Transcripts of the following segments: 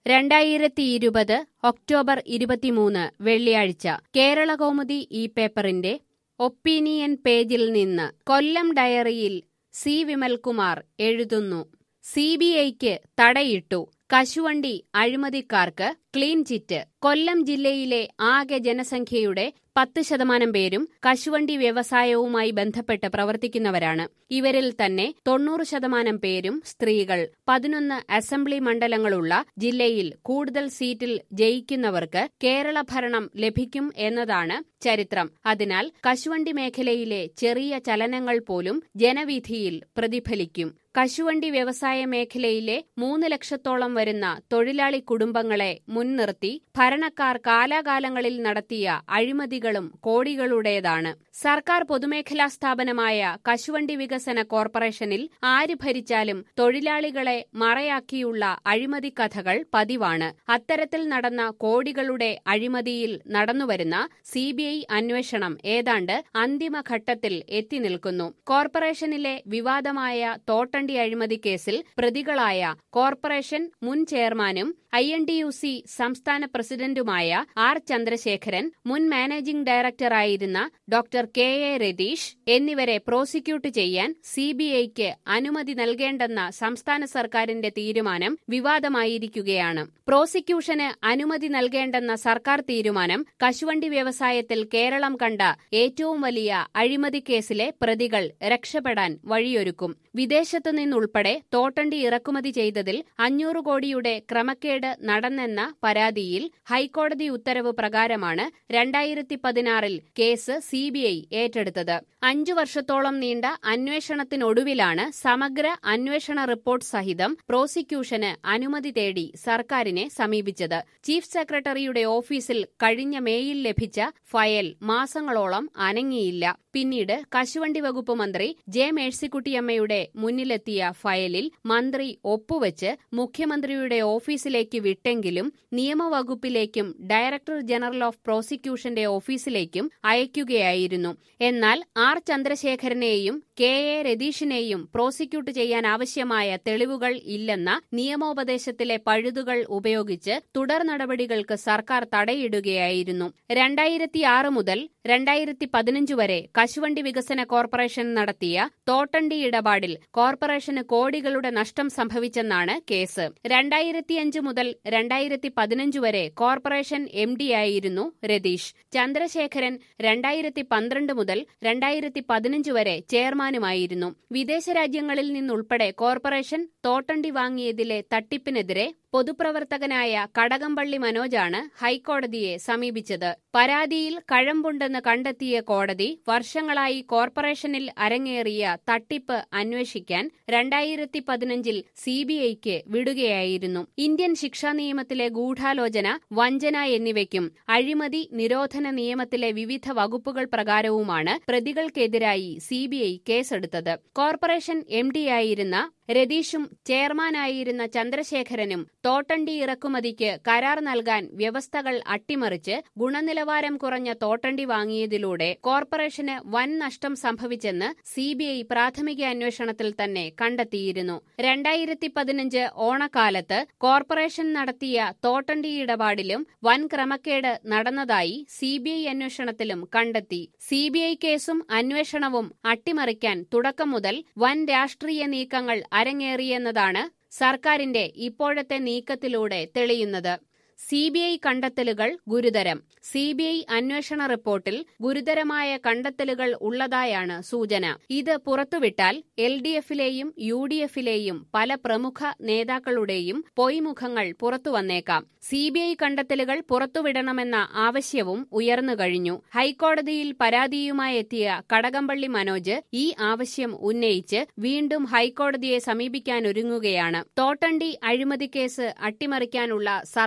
രണ്ടായിരത്തി ഇരുപത് ഒക്ടോബർ ഇരുപത്തിമൂന്ന് വെള്ളിയാഴ്ച കേരളകൗമുദി ഈ പേപ്പറിന്റെ ഒപ്പീനിയൻ പേജിൽ നിന്ന് കൊല്ലം ഡയറിയിൽ സി വിമൽകുമാർ എഴുതുന്നു സി ബി ഐക്ക് തടയിട്ടു കശുവണ്ടി അഴിമതിക്കാർക്ക് ക്ലീൻ ചിറ്റ് കൊല്ലം ജില്ലയിലെ ആകെ ജനസംഖ്യയുടെ പത്ത് ശതമാനം പേരും കശുവണ്ടി വ്യവസായവുമായി ബന്ധപ്പെട്ട് പ്രവർത്തിക്കുന്നവരാണ് ഇവരിൽ തന്നെ തൊണ്ണൂറ് ശതമാനം പേരും സ്ത്രീകൾ പതിനൊന്ന് അസംബ്ലി മണ്ഡലങ്ങളുള്ള ജില്ലയിൽ കൂടുതൽ സീറ്റിൽ ജയിക്കുന്നവർക്ക് കേരള ഭരണം ലഭിക്കും എന്നതാണ് ചരിത്രം അതിനാൽ കശുവണ്ടി മേഖലയിലെ ചെറിയ ചലനങ്ങൾ പോലും ജനവിധിയിൽ പ്രതിഫലിക്കും കശുവണ്ടി വ്യവസായ മേഖലയിലെ മൂന്ന് ലക്ഷത്തോളം വരുന്ന തൊഴിലാളി കുടുംബങ്ങളെ മുൻനിർത്തി ഭരണക്കാർ കാലാകാലങ്ങളിൽ നടത്തിയ അഴിമതികളും കോടികളുടേതാണ് സർക്കാർ പൊതുമേഖലാ സ്ഥാപനമായ കശുവണ്ടി വികസന കോർപ്പറേഷനിൽ ആര് ഭരിച്ചാലും തൊഴിലാളികളെ മറയാക്കിയുള്ള അഴിമതി കഥകൾ പതിവാണ് അത്തരത്തിൽ നടന്ന കോടികളുടെ അഴിമതിയിൽ നടന്നുവരുന്ന സിബിഐ അന്വേഷണം ഏതാണ്ട് അന്തിമഘട്ടത്തിൽ എത്തി നിൽക്കുന്നു കോർപ്പറേഷനിലെ വിവാദമായ തോട്ടണ്ടി അഴിമതി കേസിൽ പ്രതികളായ കോർപ്പറേഷൻ മുൻ ചെയർമാനും I N D U C സംസ്ഥാന പ്രസിഡന്റുമായ ആർ ചന്ദ്രശേഖരൻ മുൻ മാനേജിംഗ് ഡയറക്ടറായിരുന്ന ഡോക്ടർ കെ എ രതീഷ് എന്നിവരെ പ്രോസിക്യൂട്ട് ചെയ്യാൻ സിബിഐക്ക് അനുമതി നൽകേണ്ടെന്ന സംസ്ഥാന സർക്കാരിന്റെ തീരുമാനം വിവാദമായിരിക്കുകയാണ് പ്രോസിക്യൂഷന് അനുമതി നൽകേണ്ടെന്ന സർക്കാർ തീരുമാനം കശുവണ്ടി വ്യവസായത്തിൽ കേരളം കണ്ട ഏറ്റവും വലിയ അഴിമതി കേസിലെ പ്രതികൾ രക്ഷപ്പെടാൻ വഴിയൊരുക്കും വിദേശത്തു നിന്നുൾപ്പെടെ തോട്ടണ്ടി ഇറക്കുമതി ചെയ്തതിൽ അഞ്ഞൂറ് കോടിയുടെ ക്രമക്കേട് നടന്നെന്ന പരാതിയിൽ ഹൈക്കോടതി ഉത്തരവ് പ്രകാരമാണ് രണ്ടായിരത്തി പതിനാറിൽ കേസ് സിബിഐ ഏറ്റെടുത്തത് അഞ്ചു വർഷത്തോളം നീണ്ട അന്വേഷണത്തിനൊടുവിലാണ് സമഗ്ര അന്വേഷണ റിപ്പോർട്ട് സഹിതം പ്രോസിക്യൂഷന് അനുമതി തേടി സർക്കാരിനെ സമീപിച്ചത് ചീഫ് സെക്രട്ടറിയുടെ ഓഫീസിൽ കഴിഞ്ഞ മേയിൽ ലഭിച്ച ഫയൽ മാസങ്ങളോളം അനങ്ങിയില്ല പിന്നീട് കശുവണ്ടി വകുപ്പ് മന്ത്രി ജെ മേഴ്സിക്കുട്ടിയമ്മയുടെ മുന്നിലെത്തിയ ഫയലിൽ മന്ത്രി ഒപ്പുവെച്ച് മുഖ്യമന്ത്രിയുടെ ഓഫീസിലേക്ക് വിട്ടെങ്കിലും നിയമവകുപ്പിലേക്കും ഡയറക്ടർ ജനറൽ ഓഫ് പ്രോസിക്യൂഷന്റെ ഓഫീസിലേക്കും അയക്കുകയായിരുന്നു എന്നാൽ ആർ ചന്ദ്രശേഖരനെയും കെ എ രതീഷിനെയും പ്രോസിക്യൂട്ട് ചെയ്യാൻ ആവശ്യമായ തെളിവുകൾ ഇല്ലെന്ന നിയമോപദേശത്തിലെ പഴുതുകൾ ഉപയോഗിച്ച് തുടർ നടപടികൾക്ക് സർക്കാർ തടയിടുകയായിരുന്നു രണ്ടായിരത്തിയാറ് മുതൽ രണ്ടായിരത്തി പതിനഞ്ച് വരെ കശുവണ്ടി വികസന കോർപ്പറേഷൻ നടത്തിയ തോട്ടണ്ടി ഇടപാടിൽ കോർപ്പറേഷന് കോടികളുടെ നഷ്ടം സംഭവിച്ചെന്നാണ് കേസ് രണ്ടായിരത്തിയഞ്ച് മുതൽ രണ്ടായിരത്തി പതിനഞ്ച് വരെ കോർപ്പറേഷൻ എം ആയിരുന്നു രതീഷ് ചന്ദ്രശേഖരൻ രണ്ടായിരത്തി പന്ത്രണ്ട് മുതൽ രണ്ടായിരത്തി പതിനഞ്ച് വരെ ചെയർമാനുമായിരുന്നു വിദേശ രാജ്യങ്ങളിൽ നിന്നുൾപ്പെടെ കോർപ്പറേഷൻ തോട്ടണ്ടി വാങ്ങിയതിലെ തട്ടിപ്പിനെതിരെ പൊതുപ്രവർത്തകനായ കടകംപള്ളി മനോജാണ് ഹൈക്കോടതിയെ സമീപിച്ചത് പരാതിയിൽ കഴമ്പുണ്ടെന്ന് കണ്ടെത്തിയ കോടതി വർഷങ്ങളായി കോർപ്പറേഷനിൽ അരങ്ങേറിയ തട്ടിപ്പ് അന്വേഷിക്കാൻ രണ്ടായിരത്തി പതിനഞ്ചിൽ സിബിഐക്ക് വിടുകയായിരുന്നു ഇന്ത്യൻ ശിക്ഷാ നിയമത്തിലെ ഗൂഢാലോചന വഞ്ചന എന്നിവയ്ക്കും അഴിമതി നിരോധന നിയമത്തിലെ വിവിധ വകുപ്പുകൾ പ്രകാരവുമാണ് പ്രതികൾക്കെതിരായി സിബിഐ കേസെടുത്തത് കോർപ്പറേഷൻ എം ആയിരുന്ന രതീഷും ചെയർമാനായിരുന്ന ചന്ദ്രശേഖരനും തോട്ടണ്ടി ഇറക്കുമതിക്ക് കരാർ നൽകാൻ വ്യവസ്ഥകൾ അട്ടിമറിച്ച് ഗുണനിലവാരം കുറഞ്ഞ തോട്ടണ്ടി വാങ്ങിയതിലൂടെ കോർപ്പറേഷന് വൻ നഷ്ടം സംഭവിച്ചെന്ന് സിബിഐ പ്രാഥമിക അന്വേഷണത്തിൽ തന്നെ കണ്ടെത്തിയിരുന്നു രണ്ടായിരത്തി പതിനഞ്ച് ഓണക്കാലത്ത് കോർപ്പറേഷൻ നടത്തിയ തോട്ടണ്ടി ഇടപാടിലും വൻ ക്രമക്കേട് നടന്നതായി സിബിഐ അന്വേഷണത്തിലും കണ്ടെത്തി സിബിഐ കേസും അന്വേഷണവും അട്ടിമറിക്കാൻ തുടക്കം മുതൽ വൻ രാഷ്ട്രീയ നീക്കങ്ങൾ അരങ്ങേറിയെന്നതാണ് സർക്കാരിന്റെ ഇപ്പോഴത്തെ നീക്കത്തിലൂടെ തെളിയുന്നത് സിബിഐ കണ്ടെത്തലുകൾ ഗുരുതരം സിബിഐ അന്വേഷണ റിപ്പോർട്ടിൽ ഗുരുതരമായ കണ്ടെത്തലുകൾ ഉള്ളതായാണ് സൂചന ഇത് പുറത്തുവിട്ടാൽ എൽ ഡി എഫിലെയും യു ഡി എഫിലെയും പല പ്രമുഖ നേതാക്കളുടെയും പൊയ്മുഖങ്ങൾ പുറത്തുവന്നേക്കാം സിബിഐ കണ്ടെത്തലുകൾ പുറത്തുവിടണമെന്ന ആവശ്യവും ഉയർന്നുകഴിഞ്ഞു ഹൈക്കോടതിയിൽ പരാതിയുമായി എത്തിയ കടകംപള്ളി മനോജ് ഈ ആവശ്യം ഉന്നയിച്ച് വീണ്ടും ഹൈക്കോടതിയെ സമീപിക്കാനൊരുങ്ങുകയാണ് തോട്ടണ്ടി അഴിമതി കേസ് അട്ടിമറിക്കാനുള്ള സർക്കാർ നീക്കം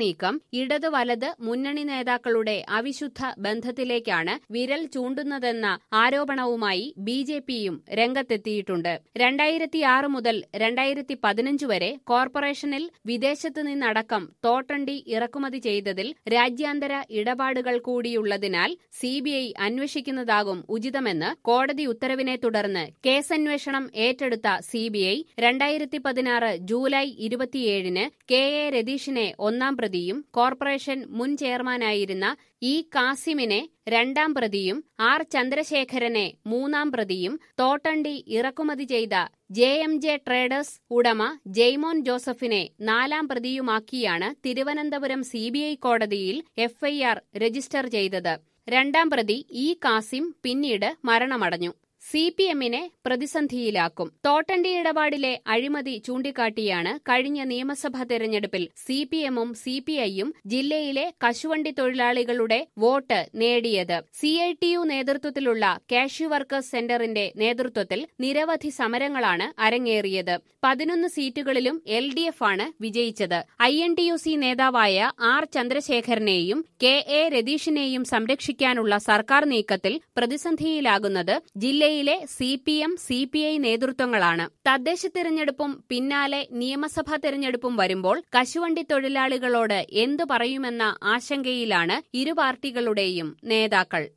നീക്കം ഇടത് വലത് മുന്നണി നേതാക്കളുടെ അവിശുദ്ധ ബന്ധത്തിലേക്കാണ് വിരൽ ചൂണ്ടുന്നതെന്ന ആരോപണവുമായി ബി ജെ പിയും രംഗത്തെത്തിയിട്ടുണ്ട് രണ്ടായിരത്തിയാറ് മുതൽ രണ്ടായിരത്തി പതിനഞ്ച് വരെ കോർപ്പറേഷനിൽ വിദേശത്തു നിന്നടക്കം തോട്ടണ്ടി ഇറക്കുമതി ചെയ്തതിൽ രാജ്യാന്തര ഇടപാടുകൾ കൂടിയുള്ളതിനാൽ സിബിഐ അന്വേഷിക്കുന്നതാകും ഉചിതമെന്ന് കോടതി ഉത്തരവിനെ തുടർന്ന് കേസന്വേഷണം ഏറ്റെടുത്ത സിബിഐ രണ്ടായിരത്തി പതിനാറ് ജൂലൈ ഇരുപത്തിയേഴിന് കെ എ രതീഷിനെ ഒന്നാം പ്രതിയും കോർപ്പറേഷൻ മുൻ ചെയർമാനായിരുന്ന ഇ കാസിമിനെ രണ്ടാം പ്രതിയും ആർ ചന്ദ്രശേഖരനെ മൂന്നാം പ്രതിയും തോട്ടണ്ടി ഇറക്കുമതി ചെയ്ത ജെ എം ജെ ട്രേഡേഴ്സ് ഉടമ ജെയ്മോൻ ജോസഫിനെ നാലാം പ്രതിയുമാക്കിയാണ് തിരുവനന്തപുരം സിബിഐ കോടതിയിൽ എഫ്ഐആർ രജിസ്റ്റർ ചെയ്തത് രണ്ടാം പ്രതി ഇ കാസിം പിന്നീട് മരണമടഞ്ഞു സി പി എമ്മിനെ പ്രതിസന്ധിയിലാക്കും തോട്ടണ്ടി ഇടപാടിലെ അഴിമതി ചൂണ്ടിക്കാട്ടിയാണ് കഴിഞ്ഞ നിയമസഭാ തെരഞ്ഞെടുപ്പിൽ സി പി എമ്മും സി പി ഐയും ജില്ലയിലെ കശുവണ്ടി തൊഴിലാളികളുടെ വോട്ട് നേടിയത് സി ഐ ടി യു നേതൃത്വത്തിലുള്ള കാഷ്യൂ വർക്കേഴ്സ് സെന്ററിന്റെ നേതൃത്വത്തിൽ നിരവധി സമരങ്ങളാണ് അരങ്ങേറിയത് പതിനൊന്ന് സീറ്റുകളിലും എൽ ഡി എഫ് ആണ് വിജയിച്ചത് I N T U C നേതാവായ ആർ ചന്ദ്രശേഖരനെയും കെ എ രതീഷിനെയും സംരക്ഷിക്കാനുള്ള സർക്കാർ നീക്കത്തിൽ പ്രതിസന്ധിയിലാകുന്നത് ജില്ലയിലെ C P M C P I നേതൃത്വങ്ങളാണ് തദ്ദേശ തിരഞ്ഞെടുപ്പും പിന്നാലെ നിയമസഭാ തിരഞ്ഞെടുപ്പും വരുമ്പോൾ കശുവണ്ടി തൊഴിലാളികളോട് എന്തു പറയുമെന്ന ആശങ്കയിലാണ് ഇരു പാർട്ടികളുടെയും നേതാക്കൾ